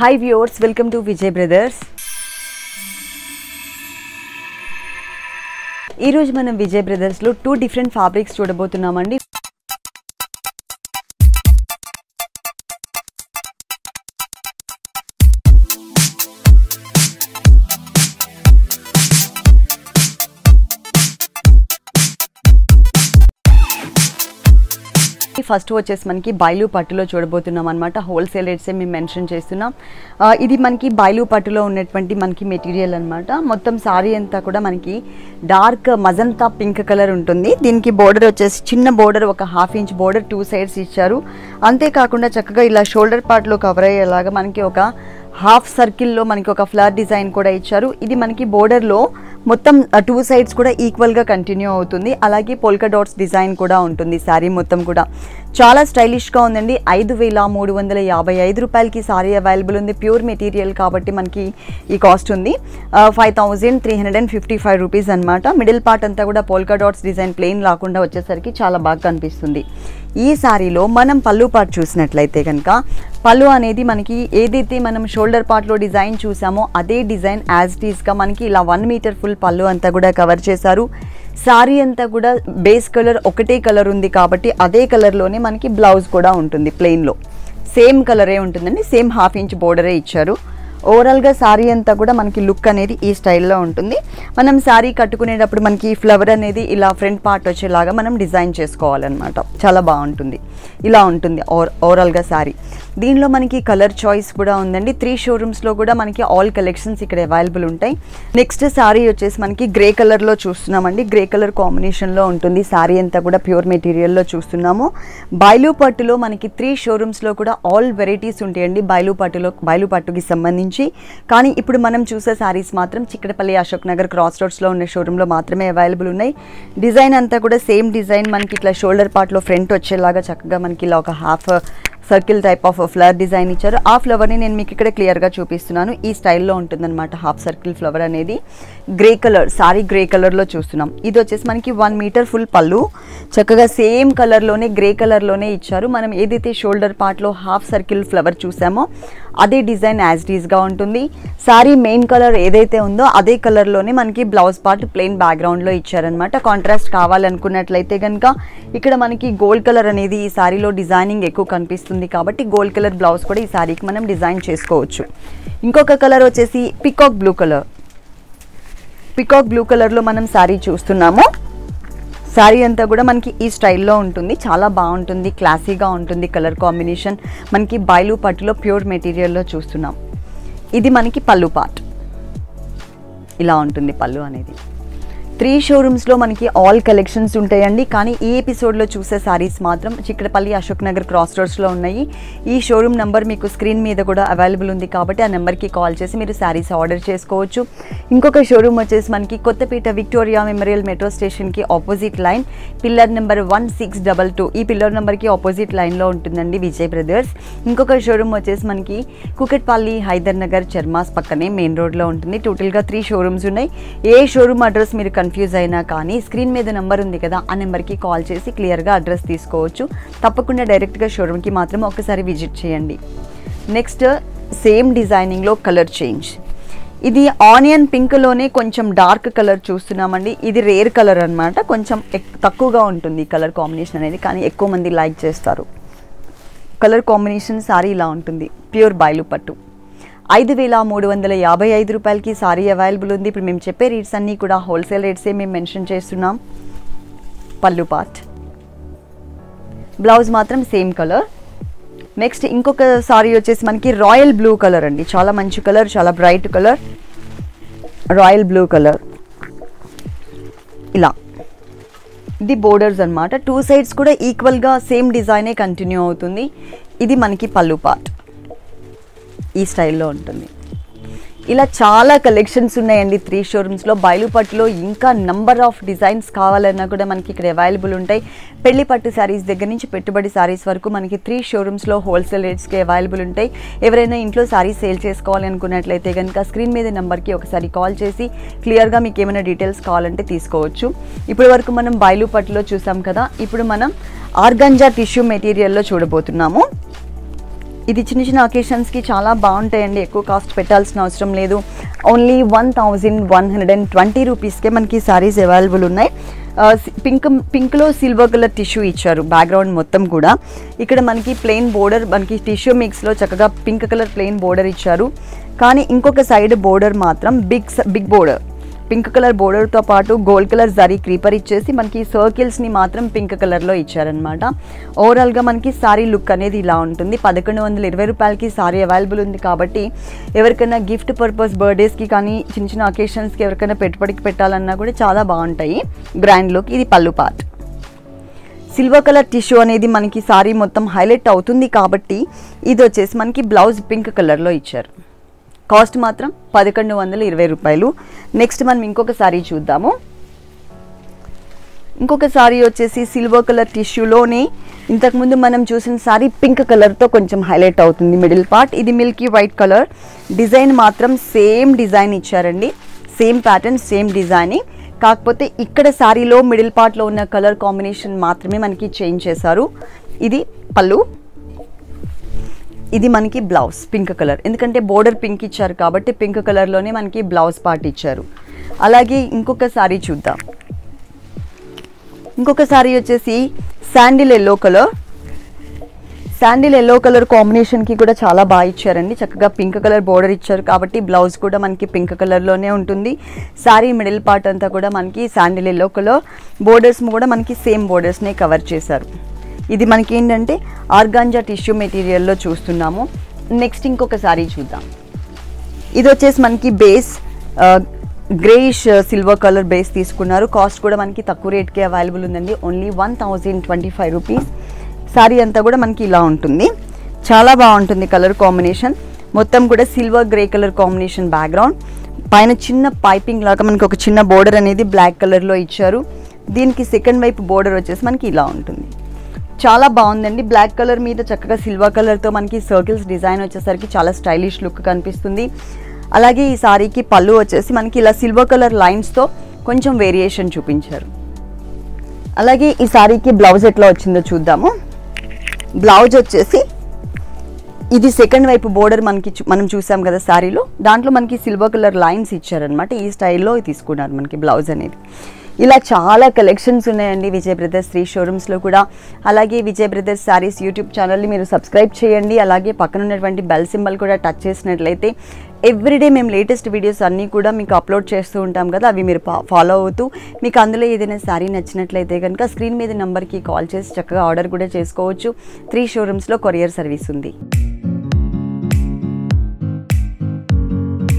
hi viewers welcome to Vijay brothers ఈరోజు మనం విజయ్ బ్రదర్స్లో టూ డిఫరెంట్ ఫ్యాబ్రిక్స్ చూడబోతున్నామండి ఫస్ట్ వచ్చేసి మనకి బైలు పట్టులో చూడబోతున్నాం అనమాట హోల్సేల్ రేట్సే మేము మెన్షన్ చేస్తున్నాం ఆ, ఇది మనకి బైలు పట్టులో ఉన్నటువంటి మనకి మెటీరియల్ అనమాట మొత్తం సారీ అంతా కూడా మనకి డార్క్ మజంతా పింక్ కలర్ ఉంటుంది దీనికి బోర్డర్ వచ్చేసి చిన్న బోర్డర్ ఒక half inch border two sides ఇచ్చారు అంతేకాకుండా చక్కగా ఇలా షోల్డర్ పార్ట్లో కవర్ అయ్యేలాగా మనకి ఒక హాఫ్ సర్కిల్లో మనకి ఒక ఫ్లవర్ డిజైన్ కూడా ఇచ్చారు ఇది మనకి బోర్డర్లో మొత్తం టూ సైడ్స్ కూడా ఈక్వల్గా కంటిన్యూ అవుతుంది అలాగే పోల్కా డాట్స్ డిజైన్ కూడా ఉంటుంది శారీ మొత్తం కూడా చాలా స్టైలిష్గా ఉందండి ఐదు వేల మూడు వందల యాభై ఐదు రూపాయలకి సారీ అవైలబుల్ ఉంది ప్యూర్ మెటీరియల్ కాబట్టి మనకి ఈ కాస్ట్ ఉంది five thousand three hundred and fifty five rupees అనమాట మిడిల్ పార్ట్ అంతా కూడా పోల్కా డాట్స్ డిజైన్ ప్లెయిన్ రాకుండా వచ్చేసరికి చాలా బాగా కనిపిస్తుంది ఈ సారీలో మనం పళ్ళు పార్ట్ చూసినట్లయితే కనుక పళ్ళు అనేది మనకి ఏదైతే మనం షోల్డర్ పార్ట్లో డిజైన్ చూసామో అదే డిజైన్ యాజ్ ఇట్ ఈస్గా మనకి ఇలా వన్ మీటర్ ఫుల్ పళ్ళు అంతా కూడా కవర్ చేశారు సారీ అంతా కూడా బేస్ కలర్ ఒకటే కలర్ ఉంది కాబట్టి అదే కలర్లోనే మనకి బ్లౌజ్ కూడా ఉంటుంది ప్లెయిన్లో సేమ్ కలరే ఉంటుందండి సేమ్ హాఫ్ ఇంచ్ బోర్డరే ఇచ్చారు ఓవరాల్గా శారీ అంతా కూడా మనకి లుక్ అనేది ఈ స్టైల్లో ఉంటుంది మనం శారీ కట్టుకునేటప్పుడు మనకి ఈ ఫ్లవర్ అనేది ఇలా ఫ్రంట్ పార్ట్ వచ్చేలాగా మనం డిజైన్ చేసుకోవాలన్నమాట చాలా బాగుంటుంది ఇలా ఉంటుంది ఓవర్ ఓవరాల్గా శారీ దీనిలో మనకి కలర్ చాయిస్ కూడా ఉందండి త్రీ షోరూమ్స్లో కూడా మనకి ఆల్ కలెక్షన్స్ ఇక్కడ అవైలబుల్ ఉంటాయి నెక్స్ట్ శారీ వచ్చేసి మనకి గ్రే కలర్లో చూస్తున్నామండి గ్రే కలర్ కాంబినేషన్లో ఉంటుంది శారీ అంతా కూడా ప్యూర్ మెటీరియల్లో చూస్తున్నాము బైలు పట్టులో మనకి త్రీ షోరూమ్స్లో కూడా ఆల్ వెరైటీస్ ఉంటాయండి బైలు పట్టులో బైలు పట్టుకి సంబంధించి కానీ ఇప్పుడు మనం చూసే శారీస్ మాత్రం చిక్కడపల్లి అశోక్ నగర్ క్రాస్ రోడ్స్లో ఉన్న షోరూంలో మాత్రమే అవైలబుల్ ఉన్నాయి డిజైన్ అంతా కూడా సేమ్ డిజైన్ మనకి ఇట్లా షోల్డర్ పార్ట్లో ఫ్రంట్ వచ్చేలాగా చక్కగా మనకి ఇలా ఒక half circle type of flower design ఇచ్చారు ఆ ఫ్లవర్ని నేను మీకు ఇక్కడ క్లియర్గా చూపిస్తున్నాను ఈ స్టైల్లో ఉంటుందన్నమాట హాఫ్ సర్కిల్ ఫ్లవర్ అనేది గ్రే కలర్ సారీ గ్రే కలర్లో చూస్తున్నాం ఇది వచ్చేసి మనకి వన్ మీటర్ ఫుల్ పళ్ళు చక్కగా సేమ్ కలర్లోనే గ్రే కలర్లోనే ఇచ్చారు మనం ఏదైతే షోల్డర్ పార్ట్లో హాఫ్ సర్కిల్ ఫ్లవర్ చూసామో అదే డిజైన్ యాజ్ గా ఉంటుంది సారీ మెయిన్ కలర్ ఏదైతే ఉందో అదే కలర్లోనే మనకి బ్లౌజ్ పార్ట్ ప్లెయిన్ బ్యాక్గ్రౌండ్లో ఇచ్చారనమాట కాంట్రాస్ట్ కావాలనుకున్నట్లయితే కనుక ఇక్కడ మనకి గోల్డ్ కలర్ అనేది ఈ సారీలో డిజైనింగ్ ఎక్కువ కనిపిస్తుంది కాబట్టి గోల్డ్ కలర్ బ్లౌజ్ కూడా ఈ సారీకి మనం డిజైన్ చేసుకోవచ్చు ఇంకొక కలర్ వచ్చేసి peacock blue colour peacock blue కలర్లో మనం శారీ చూస్తున్నాము శారీ అంతా కూడా మనకి ఈ స్టైల్లో ఉంటుంది చాలా బాగుంటుంది క్లాసీగా ఉంటుంది కలర్ కాంబినేషన్ మనకి బైలు పట్టులో ప్యూర్ మెటీరియల్లో చూస్తున్నాం ఇది మనకి పళ్ళు పార్ట్ ఇలా ఉంటుంది పళ్ళు అనేది త్రీ షోరూమ్స్లో మనకి ఆల్ కలెక్షన్స్ ఉంటాయండి కానీ ఈ ఎపిసోడ్లో చూసే శారీస్ మాత్రం చిక్కడపల్లి అశోక్ నగర్ క్రాస్ రోడ్స్లో ఉన్నాయి ఈ షోరూమ్ నెంబర్ మీకు స్క్రీన్ మీద కూడా అవైలబుల్ ఉంది కాబట్టి ఆ నెంబర్కి కాల్ చేసి మీరు శారీస్ ఆర్డర్ చేసుకోవచ్చు ఇంకొక షోరూమ్ వచ్చేసి మనకి కొత్తపేట విక్టోరియా మెమోరియల్ మెట్రో స్టేషన్కి opposite line pillar number one six double two ఈ పిల్లర్ నెంబర్కి ఆపోజిట్ లైన్లో ఉంటుందండి విజయ్ బ్రదర్స్ ఇంకొక షోరూమ్ వచ్చేసి మనకి కుకట్పల్లి హైదర్ నగర్ చర్మాస్ పక్కనే మెయిన్ రోడ్లో ఉంటుంది టోటల్గా త్రీ షోరూమ్స్ ఉన్నాయి ఏ షోరూమ్ అడ్రస్ మీరు కన్ఫ్యూజ్ అయినా కానీ స్క్రీన్ మీద నెంబర్ ఉంది కదా ఆ నెంబర్కి కాల్ చేసి క్లియర్గా అడ్రస్ తీసుకోవచ్చు తప్పకుండా డైరెక్ట్గా షోరూమ్కి మాత్రం ఒకసారి విజిట్ చేయండి నెక్స్ట్ సేమ్ డిజైనింగ్లో కలర్ చేంజ్ ఇది ఆనియన్ పింక్లోనే కొంచెం డార్క్ కలర్ చూస్తున్నామండి ఇది రేర్ కలర్ అన్నమాట కొంచెం ఎక్- తక్కువగా ఉంటుంది ఈ కలర్ కాంబినేషన్ అనేది కానీ ఎక్కువ మంది లైక్ చేస్తారు కలర్ కాంబినేషన్ సారీ ఇలా ఉంటుంది ప్యూర్ బయలు పట్టు ఐదు వేల మూడు వందల యాభై ఐదు రూపాయలకి సారీ అవైలబుల్ ఉంది ఇప్పుడు మేము చెప్పే రేట్స్ అన్నీ కూడా హోల్సేల్ రేట్సే మేము మెన్షన్ చేస్తున్నాం పళ్ళు పార్ట్ బ్లౌజ్ మాత్రం సేమ్ కలర్ నెక్స్ట్ ఇంకొక సారీ వచ్చేసి మనకి రాయల్ బ్లూ కలర్ అండి చాలా మంచి కలర్ చాలా bright colour royal blue colour ఇలా ఇది బోర్డర్స్ అన్నమాట టూ సైడ్స్ కూడా ఈక్వల్గా సేమ్ డిజైనే కంటిన్యూ అవుతుంది ఇది మనకి పళ్ళు పార్ట్ ఈ స్టైల్లో ఉంటుంది ఇలా చాలా కలెక్షన్స్ ఉన్నాయండి త్రీ షోరూమ్స్లో బయలుపట్టులో ఇంకా నంబర్ ఆఫ్ డిజైన్స్ కావాలన్నా కూడా మనకి ఇక్కడ అవైలబుల్ ఉంటాయి పెళ్లి పట్టు శారీస్ దగ్గర నుంచి పెట్టుబడి శారీస్ వరకు మనకి త్రీ షోరూమ్స్లో హోల్సేల్ రేట్స్కి అవైలబుల్ ఉంటాయి ఎవరైనా ఇంట్లో శారీస్ సేల్ చేసుకోవాలి అనుకున్నట్లయితే కనుక స్క్రీన్ మీద నెంబర్కి ఒకసారి కాల్ చేసి క్లియర్గా మీకు ఏమైనా డీటెయిల్స్ కావాలంటే తీసుకోవచ్చు ఇప్పటి వరకు మనం బయలు పట్టులో చూసాం కదా ఇప్పుడు మనం ఆర్గంజా టిష్యూ మెటీరియల్లో చూడబోతున్నాము ఇది చిన్న చిన్న ఒకేషన్స్కి చాలా బాగుంటాయండి ఎక్కువ కాస్ట్ పెట్టాల్సిన అవసరం లేదు only one thousand one hundred and twenty రూపీస్కే మనకి సారీస్ అవైలబుల్ ఉన్నాయి పింక్ పింక్లో సిల్వర్ కలర్ టిష్యూ ఇచ్చారు బ్యాక్గ్రౌండ్ మొత్తం కూడా ఇక్కడ మనకి ప్లెయిన్ బోర్డర్ మనకి టిష్యూ మిక్స్లో చక్కగా పింక్ కలర్ ప్లెయిన్ బోర్డర్ ఇచ్చారు కానీ ఇంకొక సైడ్ బోర్డర్ మాత్రం big big border pink colour బోర్డర్తో పాటు గోల్డ్ కలర్ జరీ క్రీపర్ ఇచ్చేసి మనకి సర్కిల్స్ని మాత్రం పింక్ కలర్లో ఇచ్చారనమాట ఓవరాల్గా మనకి సారీ లుక్ అనేది ఇలా ఉంటుంది పదకొండు వందల ఇరవై రూపాయలకి సారీ అవైలబుల్ ఉంది కాబట్టి ఎవరికైనా గిఫ్ట్ పర్పస్ బర్త్డేస్కి కానీ చిన్న చిన్న అకేషన్స్కి ఎవరికైనా పెట్టుబడికి పెట్టాలన్నా కూడా చాలా బాగుంటాయి గ్రాండ్ లుక్ ఇది పళ్ళు పార్ట్ సిల్వర్ కలర్ టిష్యూ అనేది మనకి సారీ మొత్తం హైలైట్ అవుతుంది కాబట్టి ఇది వచ్చేసి మనకి బ్లౌజ్ పింక్ కలర్లో ఇచ్చారు కాస్ట్ మాత్రం పదకొండు వందల ఇరవై రూపాయలు నెక్స్ట్ మనం ఇంకొక సారీ చూద్దాము ఇంకొక సారీ వచ్చేసి సిల్వర్ కలర్ టిష్యూలోనే ఇంతకుముందు మనం చూసిన సారీ పింక్ కలర్తో కొంచెం హైలైట్ అవుతుంది మిడిల్ పార్ట్ ఇది మిల్కీ వైట్ కలర్ డిజైన్ మాత్రం సేమ్ డిజైన్ ఇచ్చారండి సేమ్ ప్యాటర్న్ సేమ్ డిజైనింగ్ కాకపోతే ఇక్కడ సారీలో మిడిల్ పార్ట్లో ఉన్న కలర్ కాంబినేషన్ మాత్రమే మనకి చేంజ్ చేశారు ఇది పళ్ళు ఇది మనకి బ్లౌజ్ పింక్ కలర్ ఎందుకంటే బోర్డర్ పింక్ ఇచ్చారు కాబట్టి పింక్ కలర్లోనే మనకి బ్లౌజ్ పార్ట్ ఇచ్చారు అలాగే ఇంకొక సారీ చూద్దాం ఇంకొక సారీ వచ్చేసి sandal yellow colour sandal yellow colour కాంబినేషన్కి కూడా చాలా బాగా ఇచ్చారండి చక్కగా పింక్ కలర్ బోర్డర్ ఇచ్చారు కాబట్టి బ్లౌజ్ కూడా మనకి పింక్ కలర్లోనే ఉంటుంది శారీ మిడిల్ పార్ట్ అంతా కూడా మనకి శాండిల్ ఎల్లో కలర్ బోర్డర్స్ కూడా మనకి సేమ్ బోర్డర్స్నే కవర్ చేశారు ఇది మనకి ఏంటంటే ఆర్గాంజా టిష్యూ మెటీరియల్లో చూస్తున్నాము నెక్స్ట్ ఇంకొక సారీ చూద్దాం ఇది వచ్చేసి మనకి base greyish silver colour base తీసుకున్నారు కాస్ట్ కూడా మనకి తక్కువ రేట్కే అవైలబుల్ ఉందండి only one thousand twenty five rupees sari అంతా కూడా మనకి ఇలా ఉంటుంది చాలా బాగుంటుంది కలర్ కాంబినేషన్ మొత్తం కూడా silver grey colour combination background పైన చిన్న పైపింగ్ లాగా మనకి ఒక చిన్న బోర్డర్ అనేది బ్లాక్ కలర్లో ఇచ్చారు దీనికి సెకండ్ వైపు బోర్డర్ వచ్చేసి మనకి ఇలా ఉంటుంది చాలా బాగుందండి బ్లాక్ కలర్ మీద చక్కగా సిల్వర్ కలర్తో మనకి సర్కిల్స్ డిజైన్ వచ్చేసరికి చాలా స్టైలిష్ లుక్ కనిపిస్తుంది అలాగే ఈ సారీకి పళ్ళు వచ్చేసి మనకి ఇలా సిల్వర్ కలర్ లైన్స్తో కొంచెం వేరియేషన్ చూపించారు అలాగే ఈ సారీకి బ్లౌజ్ ఎట్లా వచ్చిందో చూద్దాము బ్లౌజ్ వచ్చేసి ఇది సెకండ్ వైపు బోర్డర్ మనకి చూ- మనం చూసాం కదా శారీలో దాంట్లో మనకి సిల్వర్ కలర్ లైన్స్ ఇచ్చారనమాట ఈ స్టైల్లో తీసుకున్నారు మనకి బ్లౌజ్ అనేది ఇలా చాలా కలెక్షన్స్ ఉన్నాయండి విజయ్ బ్రదర్స్ త్రీ షోరూమ్స్లో కూడా అలాగే విజయ్ బ్రదర్స్ శారీస్ యూట్యూబ్ ఛానల్ని మీరు సబ్స్క్రైబ్ చేయండి అలాగే పక్కన ఉన్నటువంటి బెల్ సింబల్ కూడా టచ్ చేసినట్లయితే ఎవ్రీడే మేము లేటెస్ట్ వీడియోస్ అన్నీ కూడా మీకు అప్లోడ్ చేస్తూ ఉంటాం కదా అవి మీరు ఫాలో అవుతూ మీకు అందులో ఏదైనా శారీ నచ్చినట్లయితే కనుక స్క్రీన్ మీద నెంబర్కి కాల్ చేసి చక్కగా ఆర్డర్ కూడా చేసుకోవచ్చు త్రీ షోరూమ్స్లో కొరియర్ సర్వీస్ ఉంది